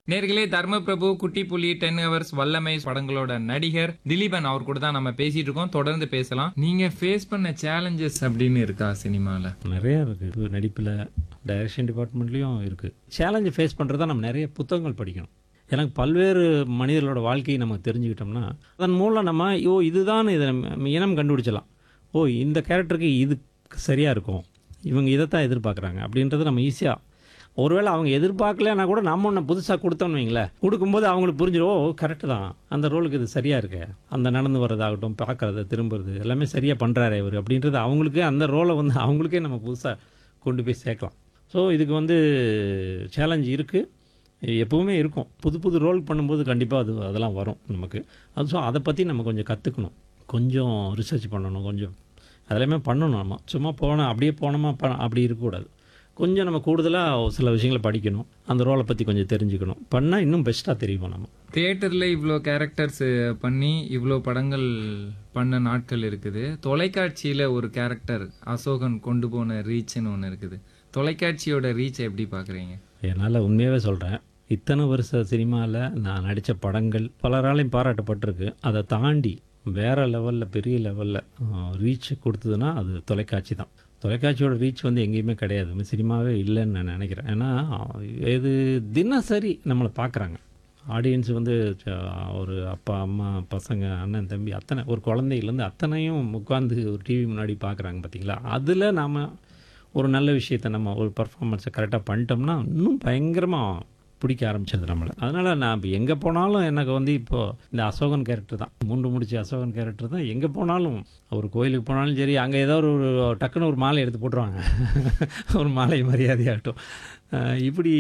நேர்களே தர்மபிரபு குட்டி புலி டென் ஹவர்ஸ் வல்லமை படங்களோட நடிகர் திலீபன் அவர் கூட தான் நம்ம பேசிட்டு இருக்கோம் தொடர்ந்து பேசலாம் நீங்க ஃபேஸ் பண்ண சேலஞ்சஸ் அப்படின்னு இருக்கா சினிமால நிறையா இருக்குது நடிப்பில் டைரக்ஷன் டிபார்ட்மெண்ட்லேயும் இருக்குது சேலஞ்சை ஃபேஸ் பண்ணுறது நம்ம நிறைய புத்தகங்கள் படிக்கணும் எனக்கு பல்வேறு மனிதர்களோட வாழ்க்கையை நம்ம தெரிஞ்சுக்கிட்டோம்னா அதன் மூலம் நம்ம ஓ இதுதான் இதை நம்ம இனம் கண்டுபிடிச்சலாம் ஓ இந்த கேரக்டருக்கு இது சரியாக இருக்கும் இவங்க இதைத்தான் எதிர்பார்க்குறாங்க அப்படின்றத நம்ம ஈஸியாக ஒருவேளை அவங்க எதிர்பார்க்கலன்னா கூட நம்ம ஒன்று புதுசாக கொடுத்தோம்னு வைங்களேன் கொடுக்கும்போது அவங்களுக்கு புரிஞ்சிடும் ஓ கரெக்டு தான் அந்த ரோலுக்கு இது சரியாக இருக்கு அந்த நடந்து வர்றதாகட்டும் பார்க்கறது திரும்புறது எல்லாமே சரியாக பண்ணுறாரு இவர் அப்படின்றது அவங்களுக்கு அந்த ரோலை வந்து அவங்களுக்கே நம்ம புதுசாக கொண்டு போய் சேர்க்கலாம் ஸோ இதுக்கு வந்து சேலஞ்ச் இருக்குது எப்பவுமே இருக்கும் புது புது ரோல் பண்ணும்போது கண்டிப்பாக அது அதெல்லாம் வரும் நமக்கு அது ஸோ அதை பற்றி நம்ம கொஞ்சம் கற்றுக்கணும் கொஞ்சம் ரிசர்ச் பண்ணணும் கொஞ்சம் அதெல்லாமே பண்ணணும் நம்ம சும்மா போனோம் அப்படியே போனோமா ப அப்படி இருக்கக்கூடாது கொஞ்சம் நம்ம கூடுதலாக சில விஷயங்களை படிக்கணும் அந்த ரோலை பற்றி கொஞ்சம் தெரிஞ்சுக்கணும் பண்ணால் இன்னும் பெஸ்ட்டாக தெரியும் நம்ம தியேட்டர்ல இவ்வளோ கேரக்டர்ஸ் பண்ணி இவ்வளோ படங்கள் பண்ண நாட்கள் இருக்குது தொலைக்காட்சியில ஒரு கேரக்டர் அசோகன் கொண்டு போன ரீச்னு ஒன்று இருக்குது தொலைக்காட்சியோட ரீச் எப்படி பாக்குறீங்க என்னால் உண்மையாகவே சொல்கிறேன் இத்தனை வருஷ சினிமாவில் நான் நடித்த படங்கள் பலராலையும் பாராட்டப்பட்டிருக்கு அதை தாண்டி வேறு லெவலில் பெரிய லெவலில் ரீச் கொடுத்ததுன்னா அது தொலைக்காட்சி தான் தொலைக்காட்சியோட ரீச் வந்து எங்கேயுமே கிடையாது சினிமாவே இல்லைன்னு நான் நினைக்கிறேன் ஏன்னா இது தினசரி நம்மளை பார்க்குறாங்க ஆடியன்ஸ் வந்து அஹ், ஒரு அப்பா அம்மா பசங்க அண்ணன் தம்பி அத்தனை ஒரு குழந்தையிலேருந்து அத்தனையும் உட்காந்து ஒரு டிவி முன்னாடி பார்க்குறாங்க பார்த்தீங்களா அதில் நாம் ஒரு நல்ல விஷயத்தை நம்ம ஒரு பர்ஃபார்மன்ஸை கரெக்டாக பண்ணிட்டோம்னா இன்னும் பயங்கரமாக பிடிக்க ஆரம்பிச்சது நம்மளை அதனால் நான் இப்போ எங்கே போனாலும் எனக்கு வந்து இப்போது இந்த அசோகன் கேரக்டர் தான் மூன்று முடிச்ச அசோகன் கேரக்டர் தான் எங்கே போனாலும் ஒரு கோயிலுக்கு போனாலும் சரி அங்கே ஏதோ ஒரு ஒரு டக்குன்னு ஒரு மாலை எடுத்து போட்டுருவாங்க ஒரு மாலை மரியாதையாகட்டும் அஹ் இப்படி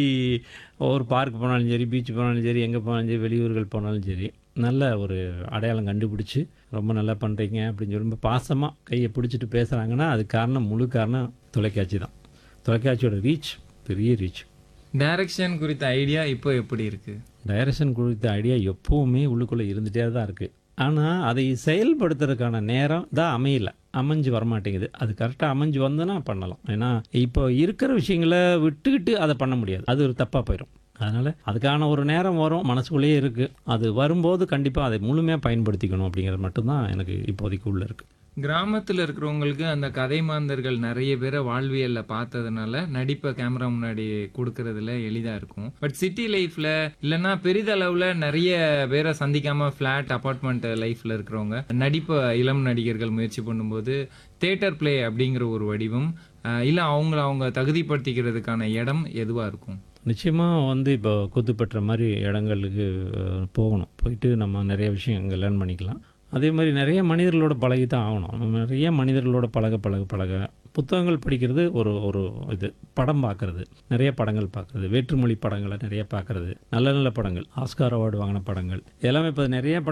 ஒரு பார்க் போனாலும் சரி பீச் போனாலும் சரி எங்கே போனாலும் சரி வெளியூர்கள் போனாலும் சரி நல்ல ஒரு அடையாளம் கண்டுபிடிச்சி ரொம்ப நல்லா பண்ணுறீங்க அப்படின்னு சொல்லி ரொம்ப பாசமாக கையை பிடிச்சிட்டு பேசுகிறாங்கன்னா அது காரணம் முழு காரணம் தொலைக்காட்சி தான் தொலைக்காட்சியோட ரீச் பெரிய ரீச் டைரக்ஷன் குறித்த ஐடியா இப்போ எப்படி இருக்கு டைரக்ஷன் குறித்த ஐடியா எப்பவுமே உள்ளுக்குள்ளே இருந்துகிட்டே தான் இருக்குது ஆனால் அதை செயல்படுத்துறதுக்கான நேரம் தான் அமையல அமைஞ்சு வரமாட்டேங்குது அது கரெக்டாக அமைஞ்சு வந்தோன்னா பண்ணலாம் ஏன்னா இப்போ இருக்கிற விஷயங்களை விட்டுக்கிட்டு அதை பண்ண முடியாது அது ஒரு தப்பாக போயிடும் அதனால் அதுக்கான ஒரு நேரம் வரும் மனசுக்குள்ளேயே இருக்குது அது வரும்போது கண்டிப்பாக அதை முழுமையாக பயன்படுத்திக்கணும் அப்படிங்கிறது மட்டும்தான் எனக்கு இப்போதைக்கு உள்ள இருக்குது கிராமத்துல இருக்கிறவங்களுக்கு அந்த கதை மாந்தர்கள் நிறைய பேரை வாழ்வியல்ல பார்த்ததுனால நடிப்பை கேமரா முன்னாடி கொடுக்கறதுல எளிதா இருக்கும் பட் சிட்டி லைஃப்ல இல்லைன்னா பெரிதளவுல நிறைய பேரை சந்திக்காம ஃபிளாட் அபார்ட்மெண்ட் லைஃப்ல இருக்கிறவங்க நடிப்பை இளம் நடிகர்கள் முயற்சி பண்ணும்போது தேட்டர் பிளே அப்படிங்கிற ஒரு வடிவம் அஹ், இல்ல அவங்கள அவங்க தகுதிப்படுத்திக்கிறதுக்கான இடம் எதுவா இருக்கும் நிச்சயமாக வந்து இப்போ குத்துப்பற்ற மாதிரி இடங்களுக்கு அஹ், போகணும் போயிட்டு நம்ம நிறைய விஷயம் அங்கே லேர்ன் பண்ணிக்கலாம் அதே மாதிரி நிறைய மனிதர்களோட பழகி தான் ஆகணும் நம்ம நிறைய மனிதர்களோட பழக பழக பழக புத்தகங்கள் படிக்கிறது ஒரு ஒரு இது படம் பார்க்கறது நிறைய படங்கள் பார்க்கறது வேற்றுமொழி படங்களை நிறைய பார்க்கறது நல்ல நல்ல படங்கள் ஆஸ்கார் அவார்டு வாங்கின படங்கள் எல்லாமே இப்போ நிறைய படம்